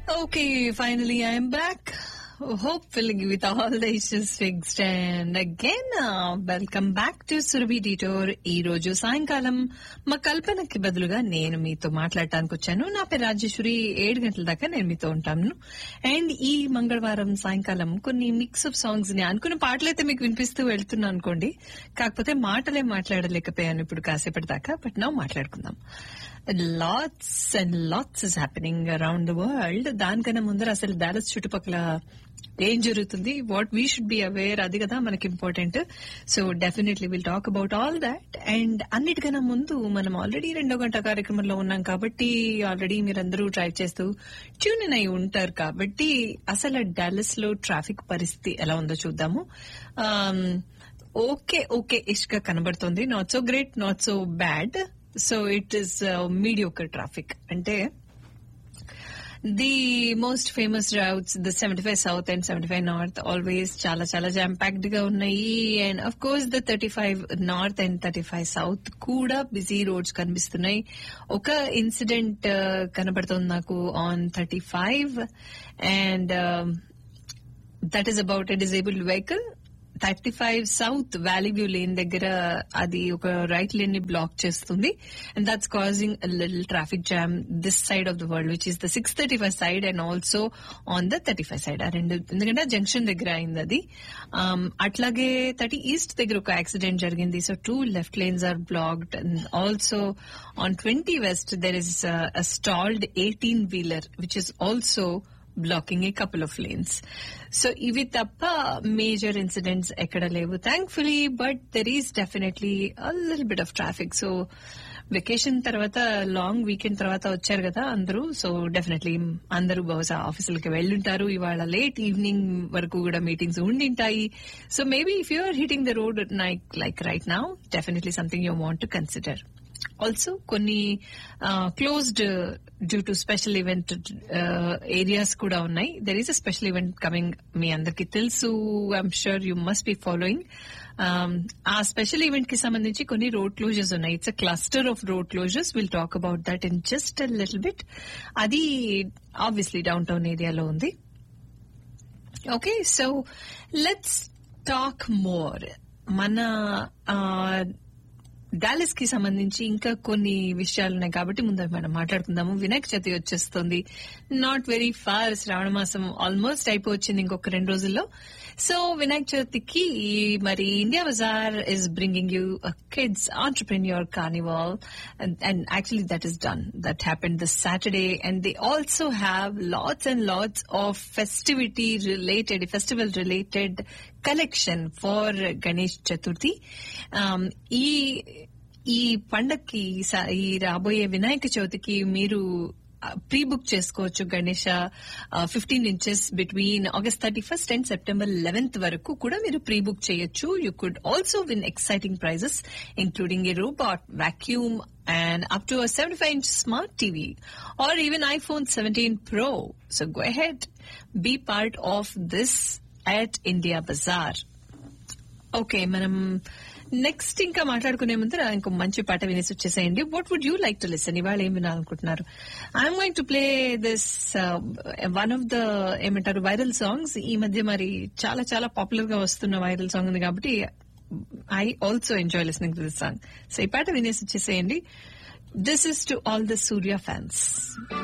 Okay, finally I am back. Hopefully with all the issues fixed and again uh, welcome back to Surabhi detour ఈ రోజు సాయంకాలం మా కల్పనకి బదులుగా నేను మీతో మాట్లాడటానికి వచ్చాను నా పేరు రాజేశ్వరి ఏడు గంటల దాకా నేను మీతో ఉంటాను అండ్ ఈ మంగళవారం సాయంకాలం కొన్ని మిక్స్ ఆఫ్ సాంగ్స్ ని అనుకున్న పాటలైతే మీకు వినిపిస్తూ వెళ్తున్నా అనుకోండి కాకపోతే మాటలే మాట్లాడలేకపోయాను ఇప్పుడు కాసేపటి దాకా బట్ నా మాట్లాడుకుందాం lots and lots is happening around the world దానికన్నా ముందర అసలు డాలస్ చుట్టుపక్కల ఏం జరుగుతుంది what we should be aware అది కదా మనకి important so definitely will talk about all that and అన్నిటికన్నా ముందు మనం ఆల్రెడీ రెండో గంట కార్యక్రమంలో ఉన్నాం కాబట్టి ఆల్రెడీ మీరందరూ డ్రైవ్ చేస్తూ ట్యూన్ ఇన్ అయి ఉంటారు కాబట్టి అసలు డాలస్ లో ట్రాఫిక్ పరిస్థితి ఎలా ఉందో చూద్దాము ఓకే ఓకే ఇష్గా కనబడుతుంది not so great not so bad so it is mediocre traffic అంటే the most famous routes the seventy five south and seventy five north always చాలా చాలా జామ్ ప్యాక్డ్ గా ఉన్నాయి and of course the thirty five north and thirty five south కూడా busy roads కనిపిస్తున్నాయి ఒక incident కనబడుతుంది నాకు on thirty five and that is about a disabled vehicle thirty five south valley view lane దగ్గర అది ఒక రైట్ లేన్ ని block చేస్తుంది and that's causing little traffic jam this side of the world which is the six thirty five side and also on the thirty five side ఆ రెండు ఎందుకంటే junction దగ్గర అయింది అది అట్లాగే థర్టీ ఈస్ట్ దగ్గర ఒక యాక్సిడెంట్ జరిగింది so two left lanes are blocked and also on twenty west there is stalled eighteen wheeler which is also blocking a couple of lanes so ఇవి తప్ప మేజర్ ఇన్సిడెంట్స్ ఎక్కడ లేవు thankfully but there is definitely lil bit of traffic so vacation తర్వాత long weekend తర్వాత వచ్చారు కదా అందరూ so definitely అందరూ బహుశా ఆఫీసులకి వెళ్ళుంటారు ఇవాళ లేట్ ఈవినింగ్ వరకు కూడా మీటింగ్స్ ఉండింటాయి so maybe if you're hitting the road నైక్ like right now definitely something you want to consider also కొన్ని closed due to special event areas కూడా ఉన్నాయి there is a special event coming మీ అందరికి తెలుసు I'm sure you must be following ఆ special event కి సంబంధించి కొన్ని రోడ్ క్లోజర్స్ ఉన్నాయి it's a cluster of road closures will talk about that in just a little bit అది obviously downtown ఏరియాలో ఉంది okay so let's talk more మన Dallas కి సంబంధించి ఇంకా కొన్ని విషయాలు ఉన్నాయి కాబట్టి ముందు మనం మాట్లాడుకుందాము వినాయక చవితి వచ్చేస్తుంది నాట్ వెరీ ఫార్ శ్రావణ మాసం ఆల్మోస్ట్ అయిపోవచ్చింది ఇంకొక రెండు రోజుల్లో సో వినాయక చవితికి మరి India Bazaar is bringing you kids entrepreneur carnival and actually that is done that happen this Saturday and they also have lots and lots of festivity related festival related collection for Ganesh Chaturthi ఈ ఈ పండక్కి ఈ రాబోయే వినాయక చవితికి మీరు pre book చేసుకోవచ్చు Ganesha fifteen inches between August thirty first and September eleventh వరకు కూడా మీరు ప్రీ బుక్ చేయొచ్చు you could also win exciting prizes including a robot vacuum and up to a 75 inch smart TV or even iPhone 17 Pro. So go ahead, be part of this at India Bazaar. Okay మనం next ఇంకా మాట్లాడుకునే ముందర ఇంకో మంచి పాట వినేసి వచ్చేసేయండి what would you like to listen ఇవాళ ఏం వినాలనుకుంటున్నారు I'm going to play this one of the ఏమంటారు వైరల్ సాంగ్స్ ఈ మధ్య మరి చాలా చాలా పాపులర్ గా వస్తున్న వైరల్ సాంగ్ ఉంది కాబట్టి I also enjoy listening to this song so ఈ పాట వినేసి వచ్చేసేయండి this is to all the Surya fans